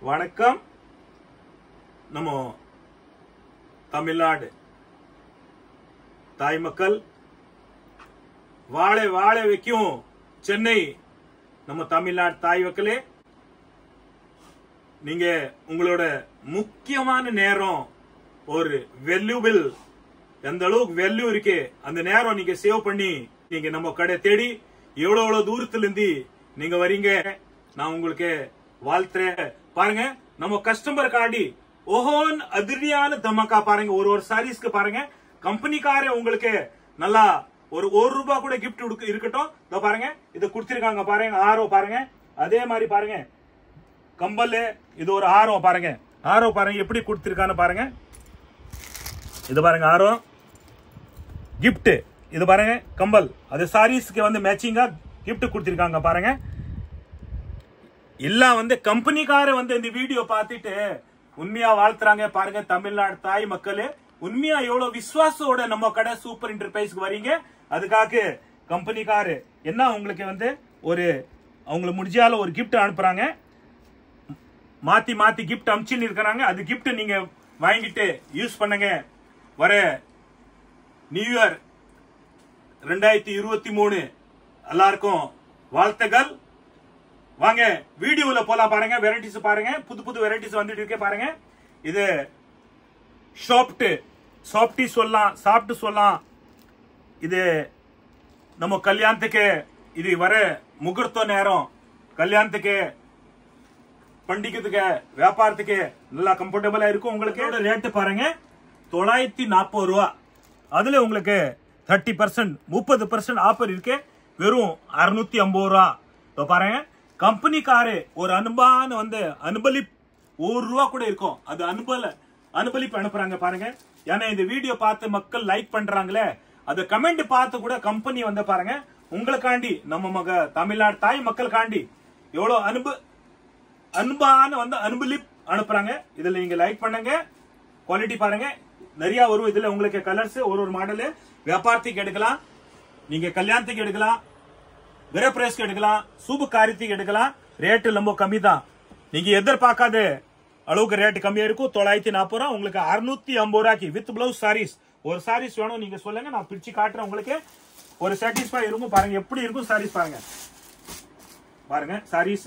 வணக்கம் நம்ம தமிழ்நாடு தாய் மக்கள் வாழை வாழ வைக்கும் சென்னை நம்ம தமிழ்நாடு தாய் மக்களே நீங்க உங்களோட முக்கியமான நேரம் ஒரு வெல்யூபிள் எந்த அளவுக்கு வெல்யூ இருக்கு அந்த நேரம் நீங்க சேவ் பண்ணி நீங்க நம்ம கடை தேடி எவ்வளவு எவ்வளவு தூரத்துல இருந்து நீங்க வரீங்க நான் உங்களுக்கு வாழ்த்துறேன் பாருங்க நம்ம கஸ்டமர் காண்டி ஓஹோன் அதிரடியான தமக்கா பாருங்க ஒரு ஒரு சாரீஸ்க்கு பாருங்க கம்பெனிக்கார உங்களுக்கு நல்லா ஒரு ஒரு ரூபாய் கூட கிஃப்ட் இருக்கட்டும் இதோ பாருங்க இதை கொடுத்திருக்காங்க பாருங்க ஆரோ பாருங்க அதே மாதிரி பாருங்க கம்பல் இது ஒரு ஆரம் பாருங்க ஆரோ பாருங்க எப்படி கொடுத்திருக்கான்னு பாருங்க இது பாருங்க ஆரம் கிஃப்ட் இது பாருங்க கம்பல் அது சாரீஸ்க்கு வந்து மேட்சிங்கா கிஃப்ட் கொடுத்திருக்காங்க பாருங்க எல்லாம் வந்து கம்பெனிக்கார வந்து இந்த வீடியோ பார்த்துட்டு உண்மையா வாழ்த்துறாங்க பாருங்க தமிழ்நாடு தாய் மக்களே உண்மையா எவ்வளவு விசுவாசோட நம்ம கடை சூப்பர் என்டர்பிரைஸ்க்கு வரீங்க அதுக்காக கம்பெனிக்காரு என்ன உங்களுக்கு வந்து ஒரு அவங்களுக்கு முடிஞ்சால ஒரு கிஃப்ட் அனுப்புறாங்க மாத்தி மாத்தி கிஃப்ட் அனுப்பிச்சுன்னு இருக்கிறாங்க அது கிஃப்ட் நீங்க வாங்கிட்டு யூஸ் பண்ணுங்க வர நியூ இயர் ரெண்டாயிரத்தி இருபத்தி மூணு எல்லாருக்கும் வாழ்த்துகள் வாங்க வீடியோல போலாம் பாருங்க வெரைட்டிஸ் பாருங்க புது புது வெரைட்டிஸ் வந்துட்டு இருக்கே பாருங்க இது ஷாப்ட் சாப்டி சொல்லலாம் சாப்பிட்டு சொல்லலாம் இது நம்ம கல்யாணத்துக்கு இது வர முகூர்த்த நேரம் கல்யாணத்துக்கு பண்டிகைக்கு வியாபாரத்துக்கு நல்லா கம்ஃபர்டபுளா இருக்கும் உங்களுக்கு ரேட்டு பாருங்க தொள்ளாயிரத்தி நாற்பது ரூபா அதுல உங்களுக்கு தேர்ட்டி பர்சன்ட் முப்பது பர்சன்ட் ஆஃபர் இருக்கு வெறும் அறுநூத்தி ஐம்பது ரூபா இதோ பாருங்க கம்பெனிக்காரு ஒரு அனுபான வந்து அனுபலிப் ஒரு ரூபா கூட இருக்கும் அது அனுபல அனுபலிப்பு அனுப்புறாங்க பாருங்க ஏன்னா இந்த வீடியோ பார்த்து மக்கள் லைக் பண்றாங்களே அது கமெண்ட் பார்த்து கூட கம்பெனி வந்து பாருங்க உங்களுக்காண்டி நம்ம மக தமிழ்நாடு தாய் மக்களுக்காண்டி எவ்வளவு அனுப அன்பான வந்து அன்புலிப் அனுப்புறாங்க இதுல நீங்க லைக் பண்ணுங்க குவாலிட்டி பாருங்க நிறைய வரும் இதுல உங்களுக்கு கலர்ஸ் ஒரு ஒரு மாடல் வியாபாரத்துக்கு எடுக்கலாம் நீங்க கல்யாணத்துக்கு எடுக்கலாம் கிரகப்பிரவேசத்துக்கு எடுக்கலாம் சூப காரியத்துக்கு எடுக்கலாம் ரேட்டு ரொம்ப கம்மி தான் நீங்க எதிர்பார்க்காத அளவுக்கு ரேட் கம்மியா இருக்கும் தொள்ளாயிரத்தி நாற்பது ரூபா உங்களுக்கு அறுநூத்தி ஐம்பது ரூபாய்க்கு வித் பிளவுஸ் சாரீஸ் ஒரு சாரீஸ் வேணும் நீங்க சொல்லுங்க நான் பிரிச்சு காட்டுறேன் உங்களுக்கு ஒரு சாட்டிஸ்ஃபை இருக்கும் பாருங்க எப்படி இருக்கும் சாரீஸ் பாருங்க பாருங்க சாரீஸ்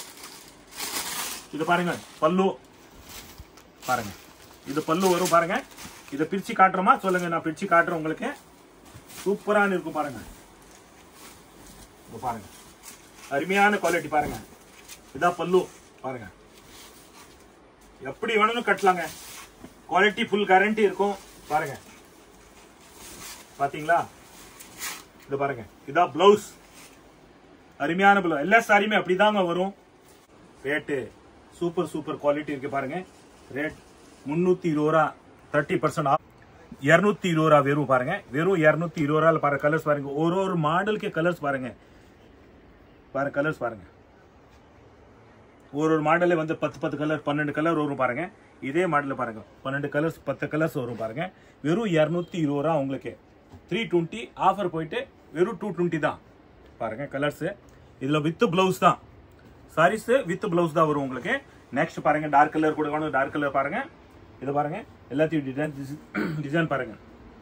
இது பாருங்க பல்லு பாருங்க இது பல்லு வரும் பாருங்க இதை பிரிச்சு காட்டுறோமா சொல்லுங்க நான் பிரிச்சு காட்டுறேன் உங்களுக்கு சூப்பரான இருக்கும் பாருங்க இது பாருங்க அருமையான குவாலிட்டி பாருங்க இதான் பல்லு பாருங்க எப்படி வேணும்னு கட்டலாங்க குவாலிட்டி ஃபுல் கேரண்டி இருக்கும் பாருங்க பாத்தீங்களா இது பாருங்க இதான் பிளவுஸ் அருமையான பிளவு எல்லா சாரியுமே அப்படிதாங்க வரும் ரேட்டு சூப்பர் சூப்பர் குவாலிட்டி இருக்கு பாருங்க ரேட் முன்னூத்தி இருபது ரூபா தேர்ட்டி பர்சன்ட் இருநூத்தி இருபது ரூபா வெறும் பாருங்க வெறும் இருநூத்தி இருபது ரூபாய் பாருங்க கலர்ஸ் பாருங்க ஒரு ஒரு மாடலுக்கு கலர்ஸ் பாருங்க பாருங்க கலர்ஸ் பாருங்க ஒரு ஒரு மாடலே வந்து பத்து பத்து கலர் பன்னெண்டு கலர் வரும் பாருங்க இதே மாடல பாருங்க பன்னெண்டு கலர்ஸ் பத்து கலர்ஸ் வரும் பாருங்க வெறும் இருநூத்தி இருபது ரூபா உங்களுக்கு த்ரீ டுவெண்ட்டி ஆஃபர் போயிட்டு வெறும் டூ டுவெண்ட்டி தான் பாருங்க கலர்ஸ் இதுல வித் பிளவுஸ் தான் சாரீஸ் வித் பிளவுஸ் தான் வரும் உங்களுக்கு நெக்ஸ்ட் பாருங்க டார்க் கலர் கூட வேணும் டார்க் கலர் பாருங்க இது பாருங்க எல்லாத்தையும் டிசைன் டிசைன் பாருங்க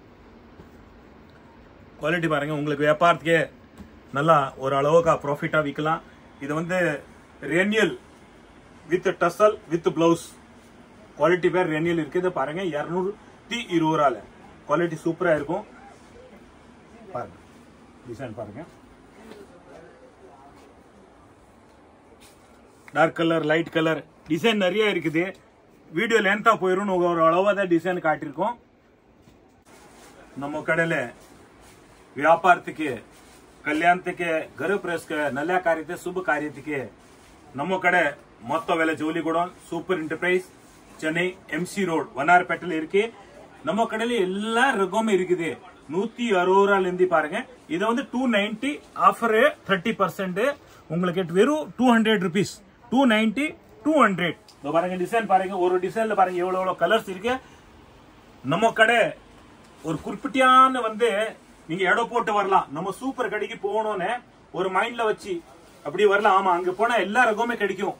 குவாலிட்டி பாருங்க உங்களுக்கு வியாபாரத்துக்கே நல்லா ஒரு அளவுக்கு ப்ராஃபிட்டா விற்கலாம் இது வந்து ரெனியல் with tassel with blouse quality பேர் ரெனியல் இருக்குது பாருங்க இரநூத்தி இருபது ரூபால குவாலிட்டி சூப்பரா இருக்கும் பாருங்க டிசைன் பாருங்க dark colour light colour design நிறைய இருக்குது வீடியோ லென்த்தா போயிரும் ஒரு அளவா தான் டிசைன் காட்டியிருக்கோம் நம்ம கடையில வியாபாரத்துக்கு கல்யாಣத்துக்கு ಗೃಹಪ್ರವೇಶಕ್ಕೆ நல்ல ಕಾರ್ಯಕ್ಕೆ ಶುಭ ಕಾರ್ಯಕ್ಕೆ ನಮ್ಮ ಕಡೆ மொத்த விலை ஜோலி godown super enterprise Chennai MC road வண்ணாரப்பேட்டையில இருக்கு நம்ம கடையில எல்லா ரகமும் இருக்குது நூத்தி அறுபது ரூபால இருந்து பாருங்க இது வந்து two ninety offer thirty percent உங்களுக்கு வெறும் two hundred rupees two ninety two hundred பாருங்க டிசைன் பாருங்க ஒரு டிசைன்ல பாருங்க எவ்வளவு எவ்வளவு கலர்ஸ் இருக்கு நம்ம கடை ஒரு குறிப்பிட்டான வந்து நீங்க இடம் போட்டு வரலாம் நம்ம சூப்பர் கடைக்கு போகணும்னு ஒரு மைண்ட்ல வச்சு அப்படி வரலாம் ஆமா அங்க போனா எல்லா ரகமுமே கிடைக்கும்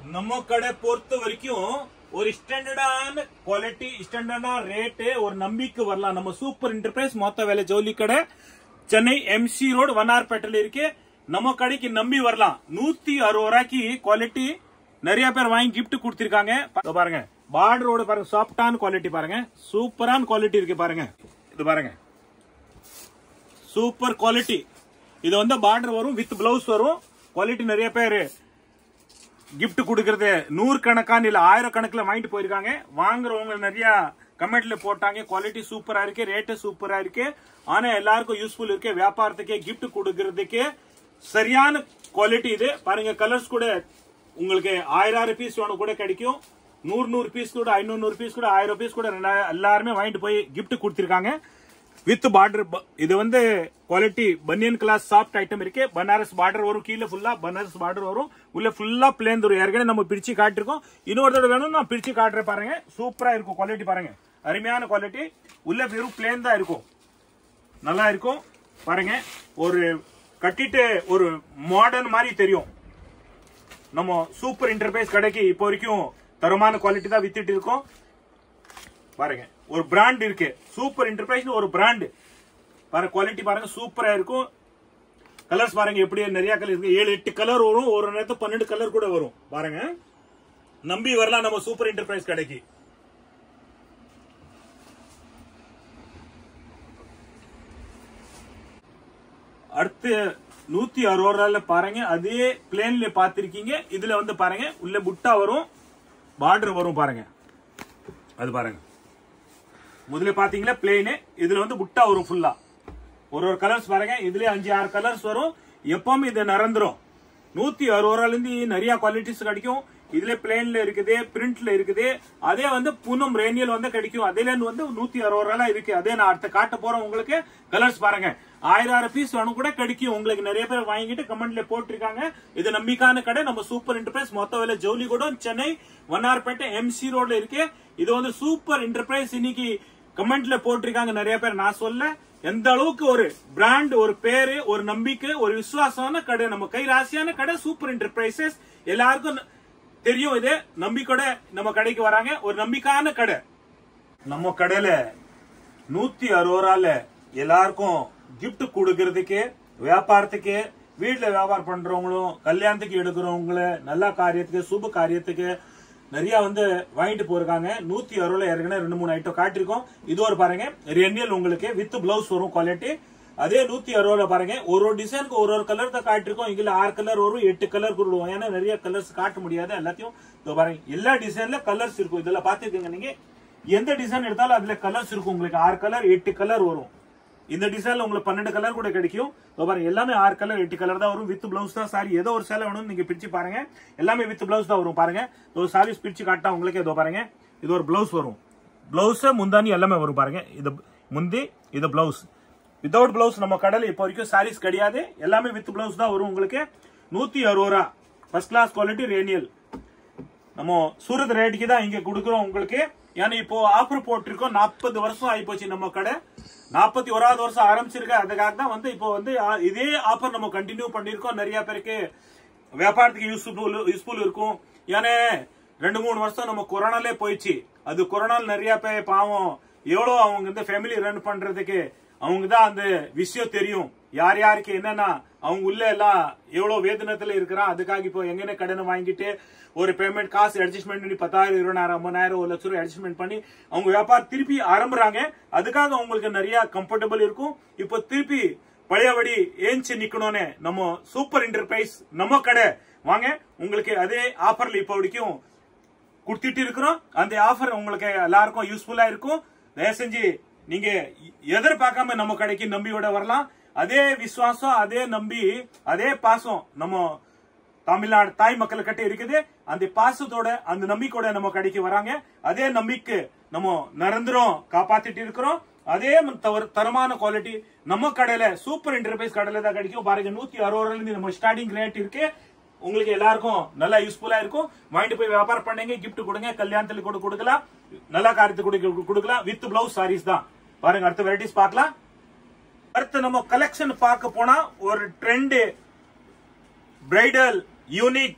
நம்ம கடை பொறுத்த வரைக்கும் ஒரு ஸ்டாண்டர்டான குவாலிட்டி ஸ்டாண்டர்டான ரேட்டு ஒரு நம்பிக்கை வரலாம் நம்ம சூப்பர் என்டர்பிரைஸ் மொத்த வேலை ஜவுளி கடை சென்னை எம்சி ரோடு வண்ணார்பேட்டையில இருக்கு நம்ம கடைக்கு நம்பி வரலாம் நூத்தி அறுபது ரூபாய்க்கு குவாலிட்டி நிறைய பேர் வாங்கி gift கொடுத்திருக்காங்க இதோ பாருங்க பார்டரோட பாருங்க சாஃப்டான குவாலிட்டி பாருங்க சூப்பரான குவாலிட்டி இருக்கு பாருங்க இது பாருங்க சூப்பர் குவாலிட்டி இது வந்து பார்டர் வரும் வித் பிளவுஸ் வரும் குவாலிட்டி நிறைய பேர் gift கொடுக்கறது நூறு கணக்கான இல்ல ஆயிரக்கணக்கில் வாங்கிட்டு போயிருக்காங்க வாங்குறவங்க நிறைய கமெண்ட்ல போட்டாங்க குவாலிட்டி சூப்பரா இருக்கு ரேட்டு சூப்பரா இருக்கு ஆனா எல்லாருக்கும் யூஸ்ஃபுல் இருக்கு வியாபாரத்துக்கு gift கொடுக்கறதுக்கு சரியான குவாலிட்டி இது பாருங்க கலர்ஸ் கூட உங்களுக்கு ஆயிரம் பீஸ் வேணும் கூட கிடைக்கும் நூறு நூறு பீஸ் கூட ஐநூறு நூறு பீஸ் கூட ஆயிரம் பீஸ் கூட ரெண்டாயிரம் எல்லாருமே வாங்கிட்டு போய் gift கொடுத்திருக்காங்க வித் பார்டர் இது வந்து குவாலிட்டி பனியன் கிளாஸ் சாஃப்ட் ஐட்டம் இருக்கு பனாரஸ் பார்டர் வரும் கீழே ஃபுல்லா பனாரஸ் பார்டர் வரும் உள்ள ஃபுல்லா பிளேன் வரும் ஏற்கனவே நம்ம பிரிச்சு காட்டிருக்கோம் இன்னொரு தடவை வேணும் நான் பிரிச்சு காட்டுறேன் பாருங்க சூப்பரா இருக்கும் குவாலிட்டி பாருங்க அருமையான குவாலிட்டி உள்ள வெறும் பிளேன் தான் இருக்கும் நல்லா இருக்கும் பாருங்க ஒரு கட்டிட்டு ஒரு மாடர்ன் மாதிரி தெரியும் நம்ம சூப்பர் இன்டர்பேஸ் கடைக்கு இப்போ வரைக்கும் தரமான குவாலிட்டி தான் வித்துட்டு இருக்கோம் பாருங்க ஒரு பிராண்ட் இருக்கு சூப்பர் இன்டர்பிரைஸ் ஒரு பிராண்ட் பாருங்க குவாலிட்டி பாருங்க சூப்பரா இருக்கும் கலர்ஸ் பாருங்க எப்படி நிறைய கலர் இருக்கு ஏழு எட்டு கலர் வரும் ஒரு நேரத்து பன்னெண்டு கலர் கூட வரும் பாருங்க நம்பி வரலாம் நம்ம சூப்பர் இன்டர்பிரைஸ் கடைக்கு அடுத்து நூத்தி அறுபது ரூபாய்ல பாருங்க அதே பிளேன்ல பாத்திருக்கீங்க இதுல வந்து பாருங்க உள்ள புட்டா வரும் பார்டர் வரும் பாருங்க அது பாருங்க முதல்ல பாத்தீங்களா பிளேனு இதுல வந்து புட்டா வரும் ஃபுல்லா ஒரு ஒரு கலர்ஸ் பாருங்க இதுல அஞ்சு ஆறு கலர்ஸ் வரும் எப்பவுமே இது நிரந்தரும் நூத்தி அறுபது ரூபாயில இருந்து நிறைய குவாலிட்டிஸ் கிடைக்கும் இதுல பிளேன்ல இருக்குது பிரிண்ட்ல இருக்குது அதே வந்து பூனம் ரேனியல் வந்து கிடைக்கும் அதுல இருந்து வந்து நூத்தி அறுபது ரூபாய் இருக்கு அதே நான் அடுத்த காட்ட போறேன் உங்களுக்கு கலர்ஸ் பாருங்க ஆயிரம் ஆயிரம் பீஸ் வேணும் கூட கிடைக்கும் உங்களுக்கு நிறைய பேர் வாங்கிட்டு கமெண்ட்ல போட்டிருக்காங்க இது நம்பிக்கையான கடை நம்ம சூப்பர் என்டர்பிரைஸ் மொத்த வேலை ஜவுளி கூட சென்னை வண்ணார்பேட்டை எம்சி ரோட்ல இருக்கு இது வந்து சூப்பர் என்டர்பிரைஸ் இன்னைக்கு கமெண்ட்ல போட்டிருக்காங்க நிறைய பேர் நான் சொல்ல எந்த அளவுக்கு ஒரு பிராண்ட் ஒரு பேரு ஒரு நம்பிக்கை ஒரு விசுவாசமான கடை நம்ம கை ராசியான கடை சூப்பர் என்டர்பிரைசஸ் எல்லாருக்கும் தெரியும் இது நம்பிக்கையோட நம்ம கடைக்கு வராங்க ஒரு நம்பிக்கையான கடை நம்ம கடையில நூத்தி அறுபது ரூபால எல்லாருக்கும் gift கொடுக்கறதுக்கு வியாபாரத்துக்கு வீட்டுல வியாபாரம் பண்றவங்களும் கல்யாணத்துக்கு எடுக்கிறவங்கள நல்ல காரியத்துக்கு சுப காரியத்துக்கு நிறைய வந்து வாங்கிட்டு போயிருக்காங்க நூத்தி அறுபதுல ஏற்கனவே ரெண்டு மூணு ஐட்டம் காட்டிருக்கோம் இது ஒரு பாருங்க ரெண்டியல் உங்களுக்கு வித் பிளவுஸ் வரும் குவாலிட்டி அதே நூத்தி அறுபதுல பாருங்க ஒரு ஒரு டிசைனுக்கு ஒரு ஒரு கலர் தான் காட்டிருக்கோம் இங்க ஆறு கலர் வரும் எட்டு கலர் கொடுவோம் ஏன்னா நிறைய கலர்ஸ் காட்ட முடியாது எல்லாத்தையும் இதோ பாருங்க எல்லா டிசைன்ல கலர்ஸ் இருக்கும் இதுல பாத்துக்கோங்க நீங்க எந்த டிசைன் எடுத்தாலும் அதுல கலர்ஸ் இருக்கும் உங்களுக்கு ஆறு கலர் எட்டு கலர் வரும் இந்த டிசைன்ல உங்களுக்கு பன்னெண்டு கலர் கூட கிடைக்கும் இதோ பாருங்க எல்லாமே ஆறு கலர் எட்டு கலர் தான் வரும் வித் பிளவுஸ் தான் சாரி ஏதோ ஒரு சேலை வேணும் நீங்க பிரிச்சு பாருங்க எல்லாமே வித் பிளவுஸ் தான் வரும் பாருங்க இதோ சாரீஸ் பிரிச்சு காட்டா உங்களுக்கு இதோ பாருங்க இது ஒரு பிளவுஸ் வரும் பிளவுஸ் முந்தானி எல்லாமே வரும் பாருங்க இது முந்தி இது பிளவுஸ் வித்தவுட் பிளவுஸ் நம்ம கடையில் இப்போ வரைக்கும் சாரீஸ் கிடையாது எல்லாமே வித் பிளவுஸ் தான் வரும் உங்களுக்கு நூத்தி அறுபது ரூபா ஃபர்ஸ்ட் கிளாஸ் குவாலிட்டி ரேனியல் நம்ம சூரத் ரேட்டுக்கு தான் இங்க கொடுக்குறோம் உங்களுக்கு ஏன்னா இப்போ ஆஃபர் போட்டிருக்கோம் நாற்பது வருஷம் ஆயிப்போச்சு நம்ம கடை நாற்பத்தி ஓராவது வருஷம் ஆரம்பிச்சிருக்க அதுக்காக தான் வந்து இப்போ வந்து ஆ, இதே ஆஃபர் நம்ம கண்டினியூ பண்ணிருக்கோம் நிறைய பேருக்கு வியாபாரத்துக்கு யூஸ்ஃபுல் யூஸ்ஃபுல் இருக்கும் ஏன்னா ரெண்டு மூணு வருஷம் நம்ம கொரோனாலே போயிடுச்சு அது கொரோனால நிறைய பேர் பாவம் எவ்வளோ அவங்க வந்து ஃபேமிலி ரன் பண்றதுக்கு அவங்க தான் அந்த விஷயம் தெரியும் யார் யாருக்கு என்னன்னா அவங்க உள்ள எல்லாம் எவ்வளவு வேதனத்துல இருக்கிறான் அதுக்காக இப்போ எங்கன்னு கடனை வாங்கிட்டு ஒரு பேமெண்ட் காசு அட்ஜஸ்ட்மெண்ட் பண்ணி பத்தாயிரம் இருபதாயிரம் ஐம்பதாயிரம் ஒரு லட்ச ரூபாய் அட்ஜஸ்ட்மெண்ட் பண்ணி அவங்க வியாபாரம் திருப்பி ஆரம்புறாங்க அதுக்காக அவங்களுக்கு நிறைய கம்ஃபர்டபுள் இருக்கும் இப்போ திருப்பி பழையபடி ஏஞ்சி நிக்கணும்னு நம்ம சூப்பர் என்டர்பிரைஸ் நம்ம கடை வாங்க உங்களுக்கு அதே ஆஃபர்ல இப்போ வரைக்கும் கொடுத்துட்டு இருக்கிறோம் அந்த ஆஃபர் உங்களுக்கு எல்லாருக்கும் யூஸ்ஃபுல்லா இருக்கும் தயவு செஞ்சு நீங்க எதிர்பார்க்காம நம்ம கடைக்கு நம்பியோட வரலாம் அதே விசுவாசம் அதே நம்பி அதே பாசம் நம்ம தமிழ்நாடு தாய் மக்கள் கிட்ட இருக்குது அந்த பாசத்தோட அந்த நம்பிக்கையோட நம்ம கடைக்கு வராங்க அதே நம்பிக்கை நம்ம நிரந்தரம் காப்பாத்திட்டு இருக்கிறோம் அதே தவறு- தரமான குவாலிட்டி நம்ம கடையில சூப்பர் என்டர்பிரைஸ் கடையில தான் கிடைக்கும் பாருங்க நூத்தி அறுபது ரூபாயில இருந்து நம்ம ஸ்டார்டிங் ரேட் இருக்கு உங்களுக்கு எல்லாருக்கும் நல்லா யூஸ்ஃபுல்லா இருக்கும் வாங்கிட்டு போய் வியாபாரம் பண்ணுங்க கிஃப்ட் கொடுங்க கல்யாணத்துல கூட கொடுக்கலாம் நல்ல காரியத்துக்கு கூட கொடுக்கலாம் வித் பிளவுஸ் சாரீஸ் தான் பாருங்க அடுத்த வெரைட்டிஸ் பார்க்கலாம் அடுத்து நம்ம கலெக்ஷன் பார்க்க போனா ஒரு ட்ரெண்ட் பிரைடல் யூனிக்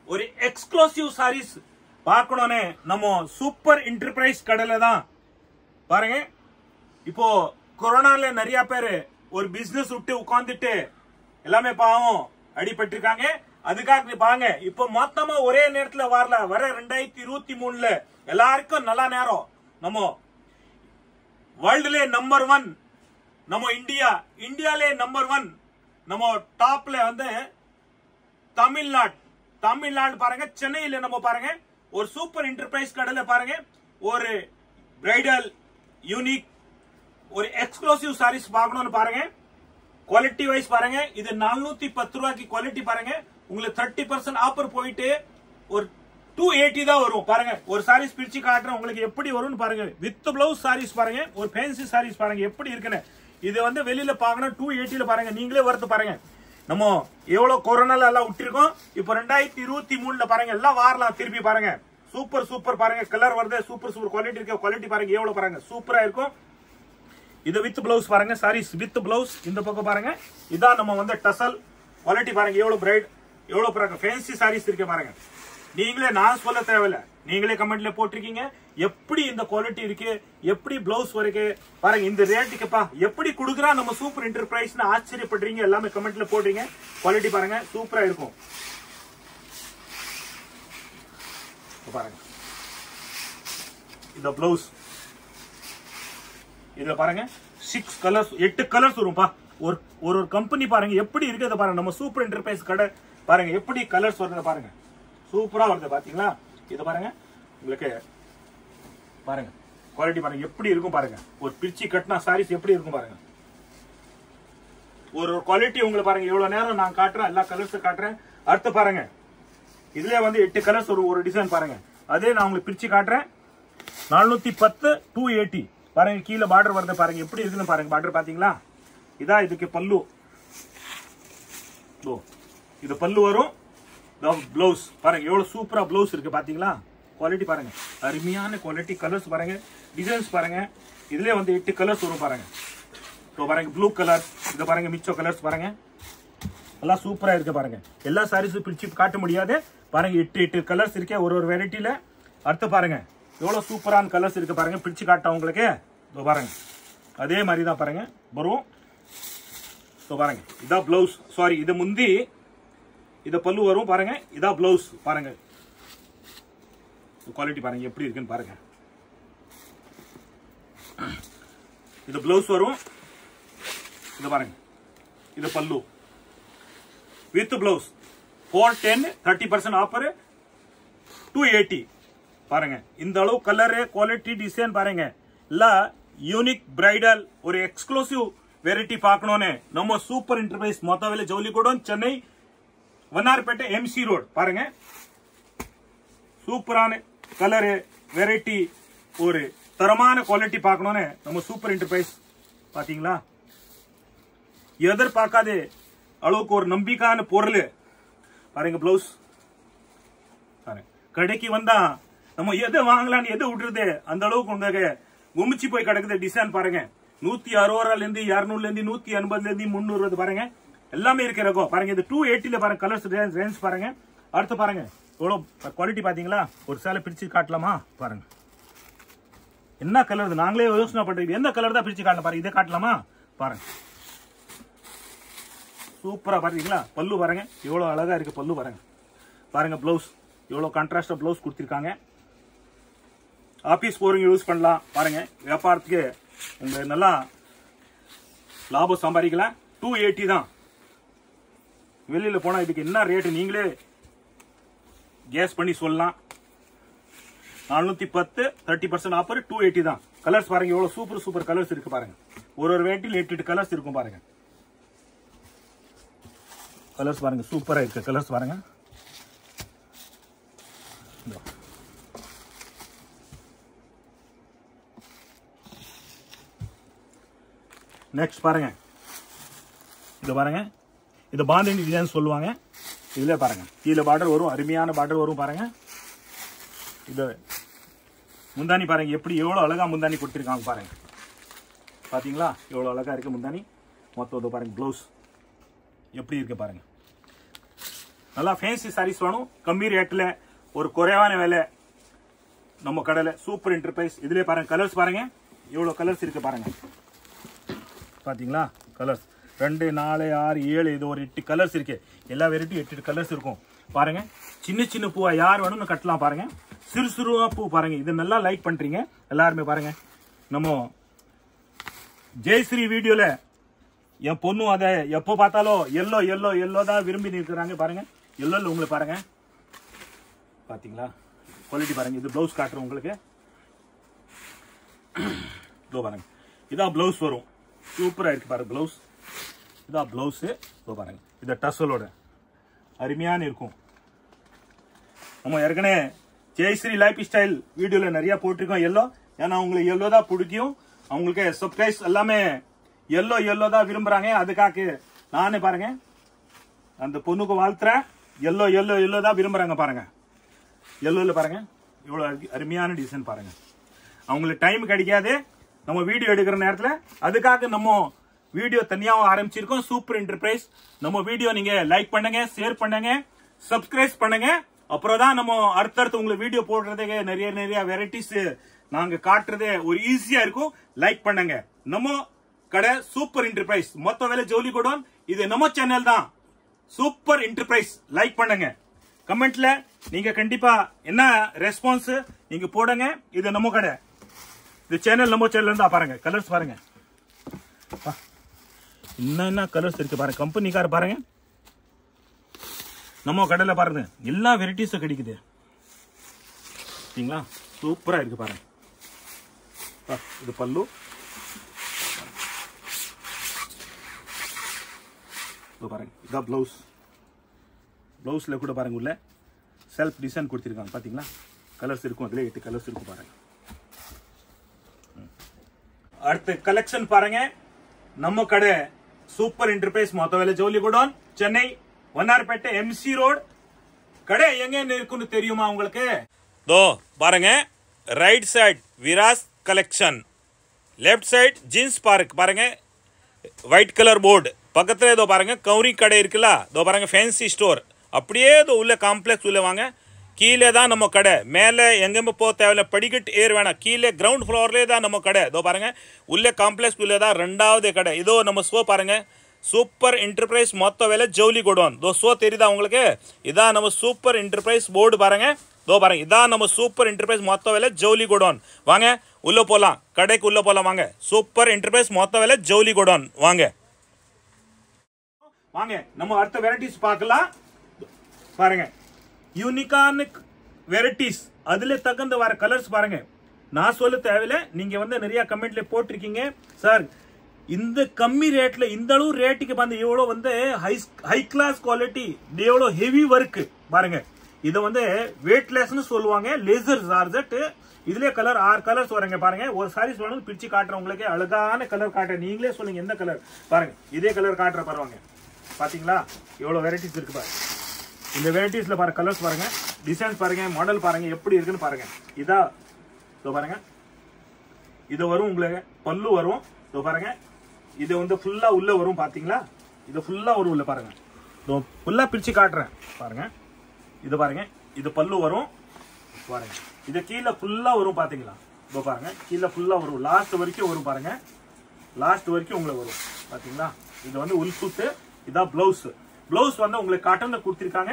ஒரு எக்ஸ்க்ளூசிவ் சாரீஸ் பார்க்கணும்னு நம்ம சூப்பர் என்டர்பிரைஸ் கடையில தான் பாருங்க இப்போ கொரோனால நிறைய பேர் ஒரு பிசினஸ் விட்டு உட்கார்ந்துட்டு எல்லாமே பாவம் அடிபட்டிருக்காங்க அதுக்காக பாங்க இப்போ மொத்தமா ஒரே நேரத்துல வரல வர ரெண்டாயிரத்தி இருபத்தி மூணுல எல்லாருக்கும் நல்ல நேரம் நம்ம வேர்ல்டுலே நம்பர் ஒன் நம்ம இந்தியா இந்தியாலே நம்பர் ஒன் நம்ம டாப்ல வந்து தமிழ்நாடு தமிழ்நாடு பாருங்க சென்னையில நம்ம பாருங்க ஒரு சூப்பர் என்டர்பிரைஸ் கடையில பாருங்க ஒரு பிரைடல் யூனிக் ஒரு எக்ஸ்க்ளூசிவ் சாரீஸ் பார்க்கணும்னு பாருங்க குவாலிட்டி வைஸ் பாருங்க இது நானூத்தி பத்து ரூபாய்க்கு குவாலிட்டி பாருங்க உங்களுக்கு தேர்ட்டி பர்சன்ட் ஆஃபர் போயிட்டு ஒரு டூ எயிட்டி தான் வரும் பாருங்க ஒரு சாரீஸ் பிரிச்சு காட்டுறேன் உங்களுக்கு எப்படி வரும்னு பாருங்க வித் பிளவுஸ் சாரீஸ் பாருங்க ஒரு ஃபேன்சி சாரீஸ் பாருங்க எப்படி இருக்குன்னு இது வந்து வெளியில பார்க்கணும் டூ எயிட்டில பாருங்க நீங்களே வரது பாருங்க நம்ம எவ்வளவு கொரோனால எல்லாம் விட்டுருக்கோம் இப்போ ரெண்டாயிரத்தி இருபத்தி மூணுல பாருங்க எல்லாம் வாரலாம் திருப்பி பாருங்க சூப்பர் சூப்பர் பாருங்க கலர் வருது சூப்பர் சூப்பர் குவாலிட்டி இருக்க குவாலிட்டி பாருங்க எவ்வளவு பாருங்க சூப்பரா இருக்கும் இது வித் பிளவுஸ் பாருங்க சாரீஸ் வித் பிளவுஸ் இந்த பக்கம் பாருங்க இதான் நம்ம வந்து டசல் குவாலிட்டி பாருங்க எவ்வளவு பிரைட் எவ்வளவு பாருங்க ஃபேன்சி சாரீஸ் இருக்கு பாருங்க நீங்களே நான் சொல்ல தேவையில்ல நீங்களே கமெண்ட்ல போட்டிருக்கீங்க எப்படி இந்த குவாலிட்டி இருக்கு எப்படி பிளவுஸ் இருக்கு பாருங்க இந்த ரேட்டுக்குப்பா எப்படி கொடுக்குறா நம்ம சூப்பர் என்டர்பிரைஸ்னு ஆச்சரியப்படுறீங்க எல்லாமே கமெண்ட்ல போடுறீங்க குவாலிட்டி பாருங்க சூப்பரா இருக்கும் இப்ப பாருங்க இந்த பிளவுஸ் இதுல பாருங்க சிக்ஸ் கலர்ஸ் எட்டு கலர்ஸ் வரும்பா ஒரு ஒரு ஒரு கம்பெனி பாருங்க எப்படி இருக்குது பாருங்க நம்ம சூப்பர் என்டர்பிரைஸ் கடை பாருங்க எப்படி கலர்ஸ் வருது பாருங்க சூப்பரா வருது பாத்தீங்களா இது பாருங்க உங்களுக்கு பாருங்க குவாலிட்டி பாருங்க எப்படி இருக்கும் பாருங்க ஒரு பிரிச்சு கட்டினா சாரீஸ் எப்படி இருக்கும் பாருங்க ஒரு ஒரு குவாலிட்டி உங்களுக்கு பாருங்க இவ்வளவு நேரம் நான் காட்டுறேன் எல்லா கலர்ஸ் காட்டுறேன் அடுத்து பாருங்க இதுல வந்து எட்டு கலர்ஸ் ஒரு ஒரு டிசைன் பாருங்க அதே நான் உங்களுக்கு பிரிச்சு காட்டுறேன் நானூத்தி பத்து டூ எயிட்டி பாருங்க கீழே பார்டர் வருது பாருங்க எப்படி இருக்குன்னு பாருங்க பார்டர் பாத்தீங்களா இதான் இதுக்கு பல்லு இதோ, இது பல்லு வரும் பிளவுஸ் பாருங்க எவ்வளவு சூப்பரா பிளவுஸ் இருக்கு பாத்தீங்களா குவாலிட்டி பாருங்க அருமையான குவாலிட்டி கலர்ஸ் பாருங்க டிசைன்ஸ் பாருங்க இதுலயே வந்து எட்டு கலர்ஸ் வரும் பாருங்க இப்போ பாருங்க ப்ளூ கலர் இது பாருங்க மிச்சோ கலர்ஸ் பாருங்க எல்லாம் சூப்பரா இருக்கு பாருங்க எல்லா சாரீஸும் பிரிச்சு காட்ட முடியாது பாருங்க எட்டு எட்டு கலர்ஸ் இருக்கே ஒரு ஒரு வெரைட்டில அடுத்து பாருங்க எவ்வளவு சூப்பரான கலர்ஸ் இருக்கு பாருங்க பிரிச்சு காட்ட உங்களுக்கு இதோ பாருங்க அதே மாதிரி தான் பாருங்க வரும் இதோ பாருங்க இதான் பிளவுஸ் சாரி இது முந்தி இது பல்லு வரும் பாருங்க இதான் பிளவுஸ் பாருங்க குவாலிட்டி பாருங்க எப்படி இருக்குன்னு பாருங்க இது பிளவுஸ் வரும் இது பாருங்க இது பல்லு with blouse four ten thirty percent offer two eighty பாருங்க இந்த அளவு கலரு குவாலிட்டி டிசைன் பாருங்க இல்ல யூனிக் பிரைடல் ஒரு எக்ஸ்க்ளூசிவ் வெரைட்டி பார்க்கணும்னு நம்ம சூப்பர் இன்டர்பிரைஸ் மொத்தவில ஜவுளிக்கூடம் சென்னை வண்ணார்பேட்டை எம்சி ரோட் பாருங்க சூப்பரான கலரு வெரைட்டி ஒரு தரமான குவாலிட்டி பார்க்கணும்னு நம்ம சூப்பர் என்டர்பிரைஸ் பாத்தீங்களா எதிர்பார்க்காத அளவுக்கு ஒரு நம்பிக்கையான பொருள் பாருங்க பிளவுஸ் பாருங்க கடைக்கு வந்தா நம்ம எதை வாங்கலாம்னு எதை விட்டுருது அந்த அளவுக்கு உங்களுக்கு குமிச்சு போய் கிடக்குது டிசைன் பாருங்க நூத்தி அறுபது ரூபாயில இருந்து இருநூறுல இருந்து நூத்தி எண்பதுல இருந்து முந்நூறு வருது பாருங்க எல்லாமே இருக்கு ரகம் பாருங்க இது டூ எயிட்டில பாருங்க கலர்ஸ் ரேஞ்ச் பாருங்க அடுத்து பாருங்க எவ்வளவு குவாலிட்டி பாத்தீங்களா ஒரு சேலை பிரிச்சு காட்டலாமா பாருங்க என்ன கலர் இது நாங்களே யோசனை பண்றீங்க எந்த கலர் தான் பிரிச்சு காட்டலாம் பாருங்க இதை காட்டலாமா பாருங்க சூப்பரா பாத்தீங்களா பல்லு பாருங்க எவ்வளவு அழகா இருக்கு பல்லு பாருங்க பாருங்க பிளவுஸ் எவ்வளவு கான்ட்ராஸ்டா பிளவுஸ் கொடுத்திருக்காங்க ஆபீஸ் போறவங்க யூஸ் பண்ணலாம் பாருங்க வியாபாரத்துக்கு உங்க நல்லா லாபம் சம்பாதிக்கலாம் டூ எயிட்டி தான் வெளியில போனா இதுக்கு என்ன ரேட்டு நீங்களே கேஸ் பண்ணி சொல்லலாம் நானூத்தி பத்து thirty percent offer two eighty தான் கலர்ஸ் பாருங்க எவ்வளவு சூப்பர் சூப்பர் கலர்ஸ் இருக்கு பாருங்க ஒரு ஒரு வெரைட்டியில் எட்டு எட்டு கலர்ஸ் இருக்கும் பாருங்க கலர்ஸ் பாருங்க சூப்பரா இருக்கு கலர்ஸ் பாருங்க இதோ. நெக்ஸ்ட் பாருங்க இது பாருங்க இது பாந்தினி டிசைன் சொல்லுவாங்க இதுல பாருங்க கீழே பார்டர் வரும் அருமையான பார்டர் வரும் பாருங்க இது முந்தானி பாருங்க எப்படி எவ்வளவு அழகா முந்தானி கொடுத்திருக்காங்க பாருங்க பாத்தீங்களா எவ்வளவு அழகா இருக்கு முந்தானி மொத்தம் இது பாருங்க ப்ளவுஸ் எப்படி இருக்கு பாருங்க நல்லா ஃபேன்சி சாரீஸ் வேணும் கம்மி ரேட்ல ஒரு குறைவான விலை நம்ம கடையில சூப்பர் என்டர்பிரைஸ் இதுலயே பாருங்க கலர்ஸ் பாருங்க இவ்வளவு கலர்ஸ் இருக்கு பாருங்க பாத்தீங்களா கலர்ஸ் ரெண்டு நாலு ஆறு ஏழு இது ஒரு எட்டு கலர்ஸ் இருக்கு எல்லா வெரைட்டியும் எட்டு கலர்ஸ் இருக்கும் பாருங்க சின்ன சின்ன பூவா யார் வேணும்னு கட்டலாம் பாருங்க சிறு சிறுவா பூ பாருங்க இது நல்லா லைக் பண்றீங்க எல்லாருமே பாருங்க நம்ம ஜெயஸ்ரீ வீடியோல என் பொண்ணும் அதை எப்போ பார்த்தாலும் எல்லோ எல்லோ எல்லோ தான் விரும்பி நிற்கிறாங்க பாருங்க எல்லோல உங்களுக்கு பாருங்க பாத்தீங்களா குவாலிட்டி பாருங்க இது பிளவுஸ் காட்டுறேன் உங்களுக்கு இதோ பாருங்க இதான் பிளவுஸ் வரும் சூப்பரா இருக்கு பாருங்க பிளவுஸ் இதான் பிளவுஸ் இதோ பாருங்க இது டசலோட அருமையான இருக்கும் நம்ம ஏற்கனவே ஜெயஸ்ரீ லைஃப் ஸ்டைல் வீடியோல நிறைய போட்டிருக்கோம் எல்லோ ஏன்னா உங்களுக்கு எல்லோ தான் பிடிக்கும் அவங்களுக்கு சப்ஸ்கிரைஸ் எல்லாமே எல்லோ எல்லோ தான் விரும்புறாங்க அதுக்காக நானே பாருங்க அந்த பொண்ணுக்கு வாழ்த்துறேன் எல்லோ எல்லோ எல்லோ தான் விரும்புறாங்க பாருங்க எல்லோல பாருங்க இவ்வளவு அரு- அருமையான டிசைன் பாருங்க அவங்களுக்கு டைம் கிடைக்காது நம்ம வீடியோ எடுக்கிற நேரத்துல அதுக்காக நம்ம வீடியோ தனியாவும் ஆரம்பிச்சிருக்கோம் சூப்பர் என்டர்பிரைஸ் நம்ம வீடியோ நீங்க லைக் பண்ணுங்க ஷேர் பண்ணுங்க சப்ஸ்கிரைப் பண்ணுங்க அப்புறம் தான் நம்ம அடுத்தடுத்து உங்களுக்கு வீடியோ போடுறதுக்கு நிறைய நிறைய வெரைட்டிஸ் நாங்க காட்டுறதே ஒரு ஈஸியா இருக்கும் லைக் பண்ணுங்க நம்ம கடை சூப்பர் என்டர்பிரைஸ் மொத்த வேலை ஜோலி கூடம் இது நம்ம சேனல் தான் சூப்பர் என்டர்பிரைஸ் லைக் பண்ணுங்க கமெண்ட்ல நீங்க கண்டிப்பா என்ன ரெஸ்பான்ஸ் நீங்க போடுங்க இது நம்ம கடை இது சேனல் நம்ம சேனல் இருந்தா பாருங்க கலர்ஸ் பாருங்க பா. என்ன என்ன கலர்ஸ் இருக்கு பாருங்க கம்பெனிக்கார பாருங்க நம்ம கடையில பாருங்க எல்லா வெரைட்டிஸும் கிடைக்குது சரிங்களா சூப்பரா இருக்கு பாருங்க பா, இது பல்லு இதோ பாருங்க இதான் பிளவுஸ் பிளவுஸ்ல கூட பாருங்க உள்ள செல்ஃப் டிசைன் கொடுத்திருக்காங்க பாத்தீங்களா கலர்ஸ் இருக்கும் அதுல எட்டு கலர்ஸ் இருக்கும் பாருங்க ம். அடுத்த கலெக்ஷன் பாருங்க நம்ம கடை சூப்பர் என்டர்பிரைஸ் மொத்த வேலை ஜோலி godown Chennai Vannarpettai MC road கடை எங்க இருக்குன்னு தெரியுமா உங்களுக்கு தோ பாருங்க ரைட் சைடு விராஸ் collection left side jeans park பாருங்க ஒயிட் கலர் போர்டு பக்கத்துல இதோ பாருங்க கௌரி கடை இருக்குல்ல இதோ பாருங்க ஃபேன்சி ஸ்டோர் அப்படியே இதோ உள்ள காம்ப்ளெக்ஸ் உள்ள வாங்க கீழே தான் நம்ம கடை மேலே எங்கேயுமே போக தேவையில்ல படிக்கட்டு ஏர் வேணாம் கீழே கிரவுண்ட் ஃப்ளோர்லேயே தான் நம்ம கடை இதோ பாருங்க உள்ளே காம்ப்ளெக்ஸ் உள்ளே தான் ரெண்டாவது கடை இதோ நம்ம ஷோ பாருங்க சூப்பர் என்டர்பிரைஸ் மொத்த வேலை ஜவுளி கொடுவோம் இதோ ஷோ தெரியுதா உங்களுக்கு இதான் நம்ம சூப்பர் என்டர்பிரைஸ் போர்டு பாருங்க இதோ பாருங்க இதான் நம்ம சூப்பர் என்டர்பிரைஸ் மொத்த வேலை ஜவுளி கோடோன் வாங்க உள்ள போலாம் கடைக்கு உள்ள போலாம் வாங்க சூப்பர் என்டர்பிரைஸ் மொத்த வேலை ஜவுளி கோடோன் வாங்க வாங்க நம்ம அடுத்த வெரைட்டிஸ் பார்க்கலாம் பாருங்க யூனிக்கான வெரைட்டிஸ் அதுல தகுந்த வர கலர்ஸ் பாருங்க நான் சொல்ல தேவையில்ல நீங்க வந்து நிறைய கமெண்ட்ல போட்டிருக்கீங்க சார் இந்த கம்மி ரேட்ல இந்த அளவு ரேட்டுக்கு வந்து எவ்வளவு வந்து ஹை ஹை கிளாஸ் குவாலிட்டி எவ்வளவு ஹெவி ஒர்க் பாருங்க இது வந்து வெயிட்லெஸ்னு சொல்லுவாங்க லேசர் சார்ஜெட் இதுலயே கலர் ஆறு கலர்ஸ் வரங்க பாருங்க ஒரு சாரீஸ் வேணும் பிரிச்சு காட்டுறேன் உங்களுக்கு அழகான கலர் காட்டுறேன் நீங்களே சொல்லுங்க எந்த கலர் பாருங்க இதே கலர் காட்டுற பாருவாங்க பாத்தீங்களா எவ்வளவு வெரைட்டிஸ் இருக்கு பாருங்க இந்த வெரைட்டிஸ்ல பாருங்க கலர்ஸ் பாருங்க டிசைன்ஸ் பாருங்க மாடல் பாருங்க எப்படி இருக்குன்னு பாருங்க இதா இதோ பாருங்க இது வரும் உங்களுக்கு பல்லு வரும் இதோ பாருங்க இது வந்து ஃபுல்லா உள்ள வரும் பாத்தீங்களா இது ஃபுல்லா வரும் உள்ள பாருங்க இதோ ஃபுல்லா பிரிச்சு காட்டுறேன் பாருங்க இது பாருங்க இது பல்லு வரும் பாருங்க இது கீழே ஃபுல்லா வரும் பாத்தீங்களா இதோ பாருங்க கீழே ஃபுல்லா வரும் லாஸ்ட் வரைக்கும் வரும் பாருங்க லாஸ்ட் வரைக்கும் உங்களுக்கு வரும் பாத்தீங்களா இது வந்து உள் சுத்து இதான் பிளவுஸ் பிளவுஸ் வந்து உங்களுக்கு காட்டன்ல கொடுத்திருக்காங்க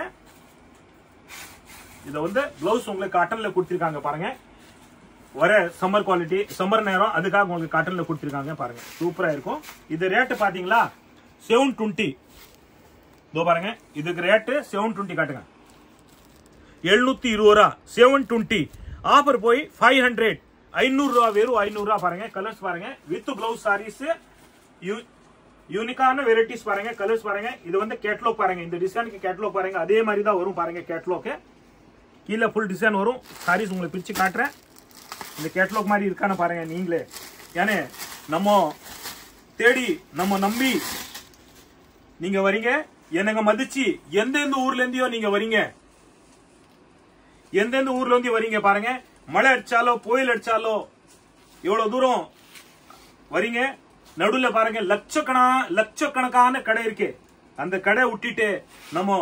இத வந்து பிளவுஸ் உங்களுக்கு காட்டன்ல கொடுத்திருக்காங்க பாருங்க வர சம்மர் குவாலிட்டி சம்மர் நேரம் அதுக்காக உங்களுக்கு காட்டன்ல கொடுத்திருக்காங்க பாருங்க சூப்பரா இருக்கும் இது ரேட்டு பாத்தீங்களா செவன் டுவெண்ட்டி இதோ பாருங்க இதுக்கு ரேட்டு செவன் டுவெண்ட்டி காட்டுங்க எழுநூத்தி இருபது ரூபா செவன் டுவெண்ட்டி ஆஃபர் போய் ஃபைவ் ஹண்ட்ரட் ஐநூறு ரூபா வெறும் ஐநூறு ரூபா பாருங்க கலர்ஸ் பாருங்க வித் பிளவுஸ் சாரீஸ் யூனிக்கான வெரைட்டிஸ் பாருங்க கலர்ஸ் பாருங்க இது வந்து கேட்லாக் பாருங்க இந்த டிசைனுக்கு கேட்லாக் பாருங்க அதே மாதிரி தான் வரும் பாருங்க கேட்லாக் கீழே ஃபுல் டிசைன் வரும் சாரீஸ் உங்களுக்கு பிரிச்சு காட்டுறேன் இந்த கேட்லாக் மாதிரி இருக்கான்னு பாருங்க நீங்களே ஏன்னா நம்ம தேடி நம்ம நம்பி நீங்க வரீங்க என்னங்க மதிச்சு எந்தெந்த ஊர்ல இருந்தியோ நீங்க வரீங்க எந்தெந்த ஊர்ல இருந்து வரீங்க பாருங்க மழை அடிச்சாலோ புயல் அடிச்சாலோ எவ்வளவு தூரம் வரீங்க நடுவுல பாருங்க லட்சக்கணா லட்சக்கணக்கான கடை இருக்கு அந்த கடை விட்டுட்டு நம்ம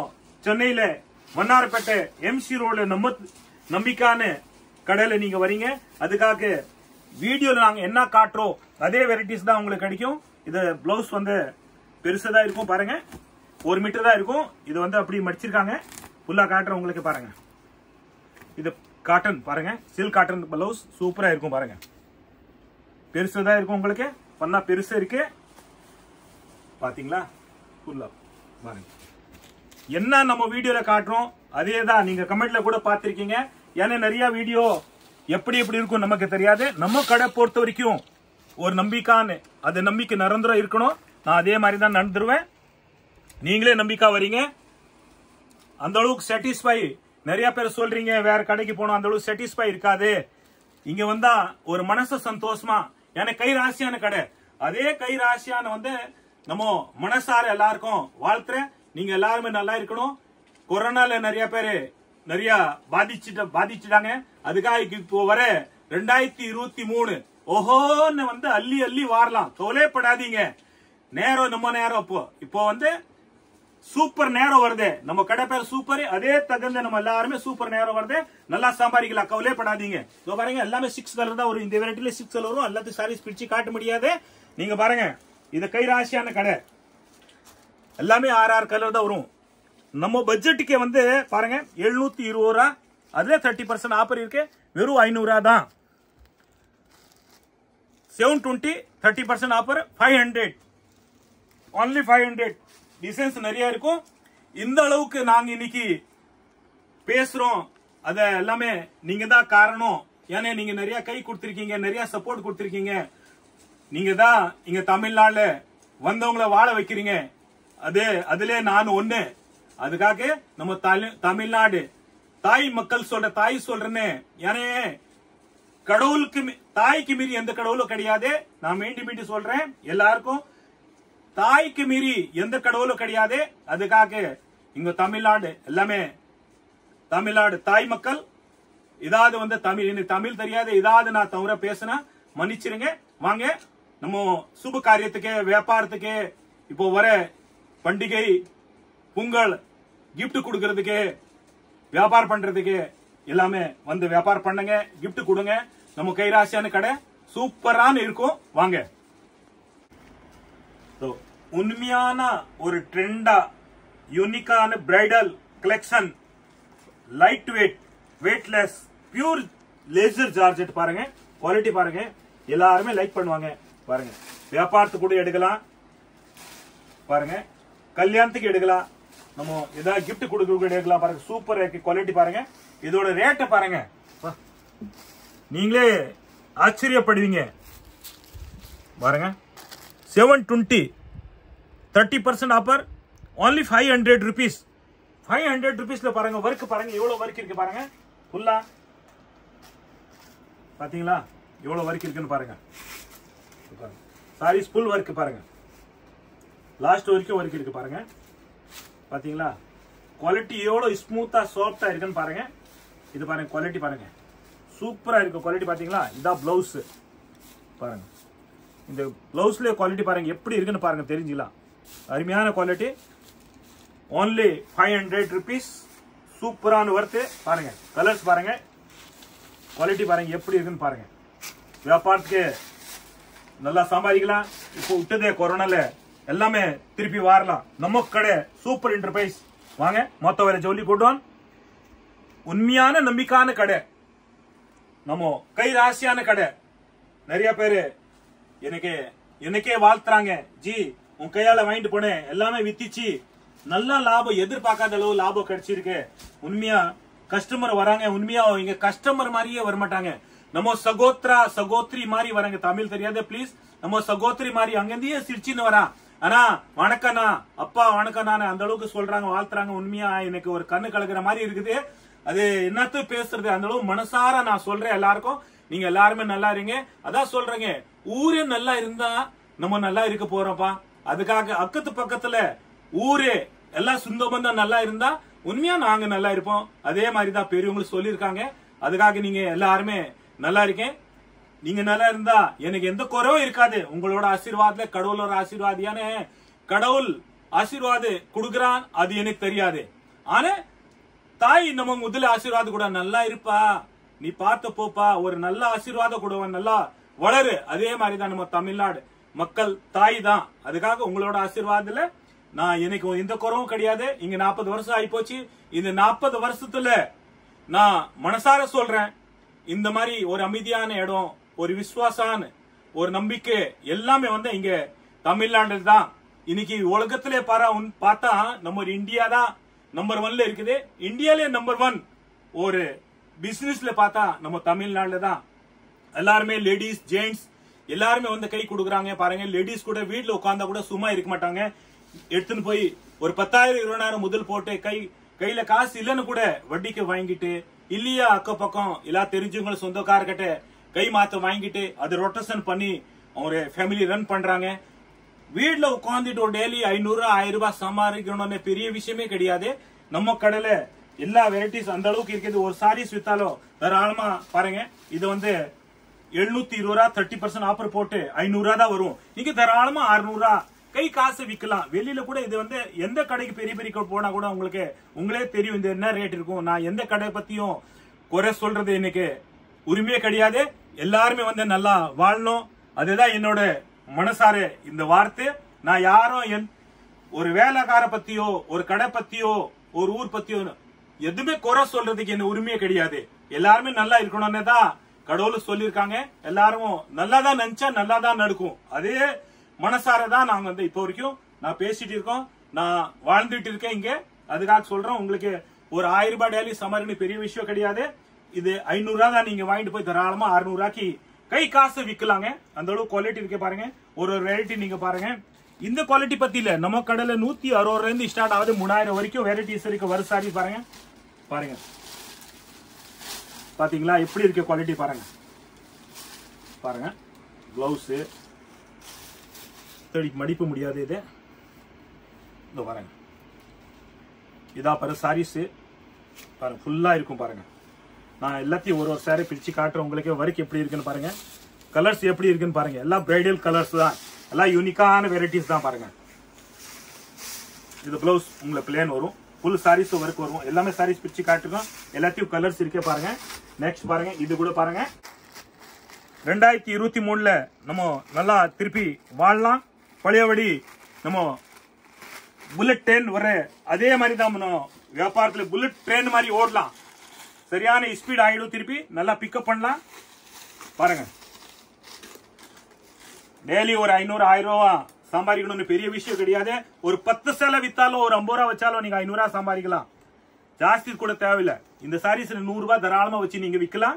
சென்னையில வண்ணாரப்பேட்டை எம்சி ரோட்ல நம்ம நம்பிக்கான கடையில நீங்க வரீங்க அதுக்காக வீடியோல நாங்க என்ன காட்டுறோம் அதே வெரைட்டிஸ் தான் உங்களுக்கு கிடைக்கும் இது பிளவுஸ் வந்து பெருசா தான் இருக்கும் பாருங்க ஒரு மீட்டர் தான் இருக்கும் இது வந்து அப்படி மடிச்சிருக்காங்க ஃபுல்லா காட்டுறேன் உங்களுக்கு பாருங்க இது காட்டன் பாருங்க சில்க் காட்டன் பிளவுஸ் சூப்பரா இருக்கும் பாருங்க பெருசு தான் இருக்கும் உங்களுக்கு பண்ணா பெருசு இருக்கு பாத்தீங்களா ஃபுல்லா பாருங்க என்ன நம்ம வீடியோல காட்டுறோம் அதே தான் நீங்க கமெண்ட்ல கூட பார்த்திருக்கீங்க ஏன்னா நிறைய வீடியோ எப்படி எப்படி இருக்கும் நமக்கு தெரியாது நம்ம கடை பொறுத்த வரைக்கும் ஒரு நம்பிக்கான்னு அது நம்பிக்கை நிரந்தரம் இருக்கணும் நான் அதே மாதிரி தான் நடந்துருவேன் நீங்களே நம்பிக்கை வரீங்க அந்த அளவுக்கு சாட்டிஸ்ஃபை நிறைய பேர் சொல்றீங்க வேற கடைக்கு போனோம் அந்த அளவுக்கு சாட்டிஸ்ஃபை இருக்காது இங்க வந்தா ஒரு மனசு சந்தோஷமா எனக்கு கை ராசியான கடை அதே கை ராசியான வந்து நம்ம மனசார எல்லாருக்கும் வாழ்த்துறேன் நீங்க எல்லாருமே நல்லா இருக்கணும் கொரோனால நிறைய பேரு நிறைய பாதிச்சுட்ட பாதிச்சுட்டாங்க அதுக்காக இப்போ வர ரெண்டாயிரத்தி இருபத்தி மூணு ஓஹோன்னு வந்து அள்ளி அள்ளி வாரலாம் தொலைப்படாதீங்க நேரம் நம்ம நேரம் இப்போ இப்போ வந்து சூப்பர் நேரம் வருது நம்ம கடை பேர் சூப்பர் அதே தகுந்த நம்ம எல்லாருமே சூப்பர் நேரம் வருது நல்லா சம்பாதிக்கலாம் கவலைப்படாதீங்க இதோ பாருங்க எல்லாமே சிக்ஸ் கலர் தான் வரும் இந்த வெரைட்டில சிக்ஸ் கலர் வரும் எல்லாத்தையும் சாரீஸ் பிரிச்சு காட்ட முடியாது நீங்க பாருங்க இது கை ராசியான கடை எல்லாமே ஆறு ஆறு கலர் தான் வரும் நம்ம பட்ஜெட்டுக்கு வந்து பாருங்க எழுநூத்தி இருபது ரூபா அதுல தேர்ட்டி பர்சன்ட் ஆஃபர் இருக்கு வெறும் ஐநூறு ரூபா தான் seven twenty thirty percent offer five hundred only five hundred designs நிறைய இருக்கும் இந்த அளவுக்கு நாங்க இன்னைக்கு பேசுறோம் அத எல்லாமே நீங்க தான் காரணம் ஏன்னா நீங்க நிறைய கை கொடுத்திருக்கீங்க நிறைய சப்போர்ட் கொடுத்திருக்கீங்க நீங்க தான் இங்க தமிழ்நாடுல வந்தவங்கள வாழ வைக்கிறீங்க அது அதுல நான் ஒண்ணு அதுக்காக நம்ம தலி- தமிழ்நாடு தாய் மக்கள் சொல்ற தாய் சொல்றேன்னு ஏன்னா கடவுளுக்கு மீ- தாய்க்கு மீறி எந்த கடவுளும் கிடையாது நான் மீண்டும் மீண்டும் சொல்றேன் எல்லாருக்கும் தாய்க்கு மீறி எந்த கடவுளும் கிடையாது அதுக்காக இங்க தமிழ்நாடு எல்லாமே தமிழ்நாடு தாய் மக்கள் இதாவது வந்து தமிழ் எனக்கு தமிழ் தெரியாது இதாவது நான் தவிர பேசினா மன்னிச்சிருங்க வாங்க நம்ம சுப காரியத்துக்கு வியாபாரத்துக்கு இப்போ வர பண்டிகை பொங்கல் gift கொடுக்கறதுக்கு வியாபாரம் பண்றதுக்கு எல்லாமே வந்து வியாபாரம் பண்ணுங்க gift கொடுங்க நம்ம கைராசியான கடை சூப்பரான இருக்கும் வாங்க So, உண்மையான ஒரு ட்ரெண்டா யூனிக்கான bridal collection light weight weightless pure laser georgette பாருங்க குவாலிட்டி பாருங்க எல்லாருமே லைக் பண்ணுவாங்க பாருங்க வியாபாரத்துக்கு கூட எடுக்கலாம் பாருங்க கல்யாணத்துக்கு எடுக்கலாம் நம்ம ஏதாவது gift கொடுக்க கூட எடுக்கலாம் பாருங்க சூப்பர் குவாலிட்டி பாருங்க இதோட ரேட்டை பாருங்க வா. நீங்களே ஆச்சரியப்படுவீங்க பாருங்க seven twenty thirty percent offer only five hundred rupees five hundred ருபீஸ்ல பாருங்க ஒர்க் பாருங்க எவ்வளவு ஒர்க் இருக்கு பாருங்க ஃபுல்லா பாத்தீங்களா எவ்வளவு ஒர்க் இருக்குன்னு பாருங்க சாரீஸ் ஃபுல் ஒர்க் பாருங்க லாஸ்ட் வரைக்கும் ஒர்க் இருக்கு பாருங்க பாத்தீங்களா குவாலிட்டி எவ்வளவு ஸ்மூத்தா சாஃப்டா இருக்குன்னு பாருங்க இது பாருங்க குவாலிட்டி பாருங்க சூப்பரா இருக்கு குவாலிட்டி பாத்தீங்களா இதான் பிளவுஸ் பாருங்க இந்த பிளவுஸ்ல குவாலிட்டி பாருங்க எப்படி இருக்குன்னு பாருங்க தெரிஞ்சுக்கலாம் அருமையான quality only five hundred rupees சூப்பரான ஒர்த்து பாருங்க கலர்ஸ் பாருங்க குவாலிட்டி பாருங்க எப்படி இருக்குன்னு பாருங்க வியாபாரத்துக்கு நல்லா சம்பாதிக்கலாம் இப்போ விட்டதே கொரோனால எல்லாமே திருப்பி வாரலாம் நம்ம கடை சூப்பர் என்டர்பிரைஸ் வாங்க மொத்த வேற ஜவுளி கூட்டுவான் உண்மையான நம்பிக்கையான கடை நம்ம கை ராசியான கடை நிறைய பேரு எனக்கு எனக்கே வாழ்த்துறாங்க ஜி உன் கையால வாங்கிட்டு போனேன் எல்லாமே வித்திச்சு நல்ல லாபம் எதிர்பார்க்காத அளவு லாபம் கிடைச்சிருக்கு உண்மையா கஸ்டமர் வராங்க உண்மையா இங்க கஸ்டமர் மாதிரியே வரமாட்டாங்க நம்ம சகோத்ரா சகோத்ரி மாதிரி வராங்க தமிழ் தெரியாத ப்ளீஸ் நம்ம சகோத்ரி மாதிரி அங்கிருந்தே சிரிச்சுன்னு வரான் ஆனா வணக்கண்ணா அப்பா வணக்கண்ணா அந்த அளவுக்கு சொல்றாங்க வாழ்த்துறாங்க உண்மையா எனக்கு ஒரு கண்ணு கலக்குற மாதிரி இருக்குது அது என்னத்து பேசுறது அந்த அளவு மனசார நான் சொல்றேன் எல்லாருக்கும் நீங்க எல்லாருமே நல்லா இருங்க அதான் சொல்றேங்க ஊரே நல்லா இருந்தா நம்ம நல்லா இருக்க போறோம்ப்பா அதுக்காக அக்கத்து பக்கத்துல ஊரே எல்லாம் சொந்த பந்தம் நல்லா இருந்தா உண்மையா நாங்க நல்லா இருப்போம் அதே மாதிரி தான் பெரியவங்க சொல்லியிருக்காங்க அதுக்காக நீங்க எல்லாருமே நல்லா இருக்கேன் நீங்க நல்லா இருந்தா எனக்கு எந்த குறவும் இருக்காது உங்களோட ஆசீர்வாதத்துல கடவுளோட ஆசீர்வாதியான கடவுள் ஆசீர்வாது கொடுக்கறான் அது எனக்கு தெரியாது ஆனா தாய் நம்ம முதல்ல ஆசீர்வாத கூட நல்லா இருப்பா நீ பார்த்து போப்பா ஒரு நல்ல ஆசீர்வாத கூட நல்லா வளரு அதே மாதிரி தான் நம்ம தமிழ்நாடு மக்கள் தாய் தான் அதுக்காக உங்களோட ஆசீர்வாதத்துல நான் எனக்கு எந்த குறவும் கிடையாது இங்க நாற்பது வருஷம் ஆகி போச்சு இந்த நாற்பது வருஷத்துல நான் மனசார சொல்றேன் இந்த மாதிரி ஒரு அமைதியான இடம் ஒரு விசுவாசான ஒரு நம்பிக்கை எல்லாமே வந்து இங்க தமிழ்நாடு தான் இன்னைக்கு உலகத்திலே பாரா உன்- பார்த்தா நம்ம ஒரு இந்தியா தான் நம்பர் ஒன்ல இருக்குது இந்தியாலே நம்பர் ஒன் ஒரு பிசினஸ்ல பார்த்தா நம்ம தமிழ்நாடுல தான் எல்லாருமே லேடிஸ் ஜென்ட்ஸ் எல்லாருமே வந்து கை கொடுக்குறாங்க பாருங்க லேடிஸ் கூட வீட்ல உட்கார்ந்தா கூட சும்மா இருக்க மாட்டாங்க எடுத்துன்னு போய் ஒரு பத்தாயிரம் இருபதாயிரம் முதல் போட்டு கை கையில காசு இல்லைன்னு கூட வட்டிக்கு வாங்கிட்டு இல்லையா அக்க பக்கம் எல்லா தெரிஞ்சவங்க சொந்தக்காரர்கிட்ட கை மாத்த வாங்கிட்டு அது ரொட்டேஷன் பண்ணி அவங்க ஃபேமிலி ரன் பண்றாங்க வீட்ல உட்காந்துட்டு ஒரு டெய்லி ஐநூறு ஆயிரம் ரூபாய் சம்பாதிக்கணும்னு பெரிய விஷயமே கிடையாது நம்ம கடையில எல்லா வெரைட்டிஸ் அந்த அளவுக்கு இருக்குது ஒரு சாரீஸ் வித்தாலும் தாராளமா பாருங்க இது வந்து எழுநூத்தி இருபது ரூபா தேர்ட்டி பர்சன்ட் ஆஃபர் போட்டு ஐநூறு ரூபா தான் வரும் நீங்க தாராளமா அறுநூறு ரூபா கை காசு விக்கலாம் வெளியில கூட இது வந்து எந்த கடைக்கு பெரிய பெரிய கடை போனா கூட உங்களுக்கு உங்களே தெரியும் இந்த என்ன ரேட் இருக்கும் நான் எந்த கடை பத்தியும் குறை சொல்றது எனக்கு உரிமையே கிடையாது எல்லாருமே வந்து நல்லா வாழணும் அதுதான் என்னோட மனசார இந்த வார்த்தை நான் யாரும் என் ஒரு வேலைக்கார பத்தியோ ஒரு கடை பத்தியோ ஒரு ஊர் பத்தியோ எதுவுமே குறை சொல்றதுக்கு என்ன உரிமையே கிடையாது எல்லாருமே நல்லா இருக்கணும்னு தான் கடவுள் சொல்லியிருக்காங்க எல்லாரும் நல்லா தான் நினைச்சா நல்லா தான் நடக்கும் அதே மனசார தான் நாங்க வந்து இப்போ வரைக்கும் நான் பேசிட்டு இருக்கோம் நான் வாழ்ந்துட்டு இருக்கேன் இங்க அதுக்காக சொல்றேன் உங்களுக்கு ஒரு ஆயிரம் ரூபாய் டெய்லி சமாளின்னு பெரிய விஷயம் கிடையாது இது ஐநூறு ரூபா தான் நீங்க வாங்கிட்டு போய் தாராளமா அறுநூறு ரூபாய்க்கு கை காசு விக்கலாங்க அந்த அளவு குவாலிட்டி இருக்கு பாருங்க ஒரு ஒரு வெரைட்டி நீங்க பாருங்க இந்த குவாலிட்டி பத்தி இல்ல நம்ம கடையில நூத்தி அறுபது ரூபாய் இருந்து ஸ்டார்ட் ஆகுது மூணாயிரம் வரைக்கும் வெரைட்டிஸ் இருக்கு வரும் சாரி பாருங்க பாருங்க பாத்தீங்களா எப்படி இருக்கு குவாலிட்டி பாருங்க பாருங்க பிளவுஸ் தேடிக்கு மடிப்பு முடியாது இது இந்த பாருங்க இதா பாரு சாரீஸ் பாருங்க ஃபுல்லா இருக்கும் பாருங்க நான் எல்லாத்தையும் ஒரு ஒரு சாரி பிரிச்சு காட்டுறேன் உங்களுக்கு ஒர்க் எப்படி இருக்குன்னு பாருங்க கலர்ஸ் எப்படி இருக்குன்னு பாருங்க எல்லாம் பிரைடல் கலர்ஸ் தான் எல்லாம் யூனிக்கான வெரைட்டிஸ் தான் பாருங்க இது பிளவுஸ் உங்களுக்கு பிளேன் வரும் ஃபுல் சாரீஸ் ஒர்க் வரும் எல்லாமே சாரீஸ் பிரிச்சு காட்டுறோம் எல்லாத்தையும் கலர்ஸ் இருக்கே பாருங்க நெக்ஸ்ட் பாருங்க இது கூட பாருங்க ரெண்டாயிரத்தி இருபத்தி மூணுல நம்ம நல்லா திருப்பி வாழலாம் பழையபடி நம்ம புல்லட் ட்ரெயின் வர அதே மாதிரி தான் நம்ம வியாபாரத்துல புல்லட் ட்ரெயின் மாதிரி ஓடலாம் சரியான ஸ்பீட் ஆயிடும் திருப்பி நல்லா பிக்கப் பண்ணலாம் பாருங்க டெய்லி ஒரு ஐநூறு ஆயிரம் ரூபா சம்பாதிக்கணும்னு பெரிய விஷயம் கிடையாது ஒரு பத்து சேலை வித்தாலும் ஒரு ஐம்பது ரூபா வச்சாலும் நீங்க ஐநூறு ரூபா சம்பாதிக்கலாம் ஜாஸ்தி கூட தேவையில்லை இந்த சாரீஸ்ல நூறு ரூபாய் தாராளமா வச்சு நீங்க விற்கலாம்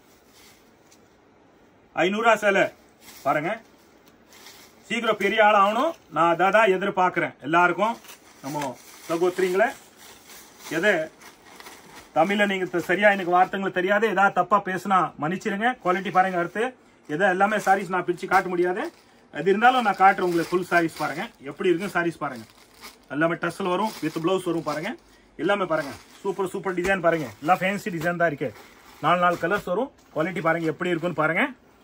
ஐநூறு ரூபா சேலை பாருங்க சீக்கிரம் பெரிய ஆள் ஆகணும் நான் அதை தான் எதிர்பார்க்கிறேன் எல்லாருக்கும் நம்ம சகோதரிங்களை எதை தமிழ்ல நீங்க த- சரியா எனக்கு வார்த்தைகள் தெரியாது ஏதாவது தப்பா பேசினா மன்னிச்சிருங்க குவாலிட்டி பாருங்க அடுத்து எதை எல்லாமே சாரீஸ் நான் பிரிச்சு காட்ட முடியாது அது இருந்தாலும் நான் காட்டுறேன் உங்களுக்கு ஃபுல் சாரீஸ் பாருங்க எப்படி இருக்கு சாரீஸ் பாருங்க எல்லாமே டஸ்ல வரும் வித் பிளவுஸ் வரும் பாருங்க எல்லாமே பாருங்க சூப்பர் சூப்பர் டிசைன் பாருங்க எல்லாம் ஃபேன்சி டிசைன் தான் இருக்கு நாலு நாலு கலர்ஸ் வரும் குவாலிட்டி பாருங்க எப்படி இருக்குன்னு பாருங்க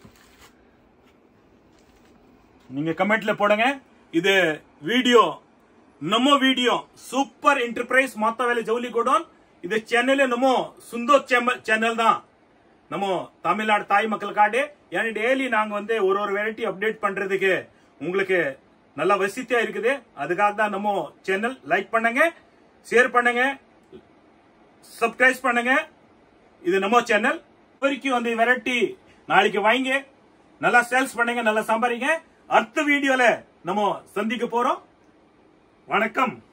நீங்க கமெண்ட்ல போடுங்க இது வீடியோ ನಮ್ಮ ವಿಡಿಯೋ ಸೂಪರ್ ಎಂಟರ್ಪ್ರೈಸ್ ಮಾತಾವೇಲೆ ಜೌಲಿ ಗೋಡೌನ್ இது சென்னையில நம்ம சுந்தர் சேனல் தான் நம்ம தமிழ்நாடு தாய் மக்களுக்காண்டு ஏன்னா டெய்லி நாங்க வந்து ஒரு ஒரு வெரைட்டி அப்டேட் பண்றதுக்கு உங்களுக்கு நல்ல வசதியா இருக்குது அதுக்காக தான் நம்ம சேனல் லைக் பண்ணுங்க ஷேர் பண்ணுங்க சப்ஸ்கிரைப் பண்ணுங்க இது நம்ம சேனல் வரைக்கும் வந்து வெரைட்டி நாளைக்கு வாங்க நல்லா சேல்ஸ் பண்ணுங்க நல்லா சம்பாதிங்க அடுத்த வீடியோல நம்ம சந்திக்க போறோம் வணக்கம்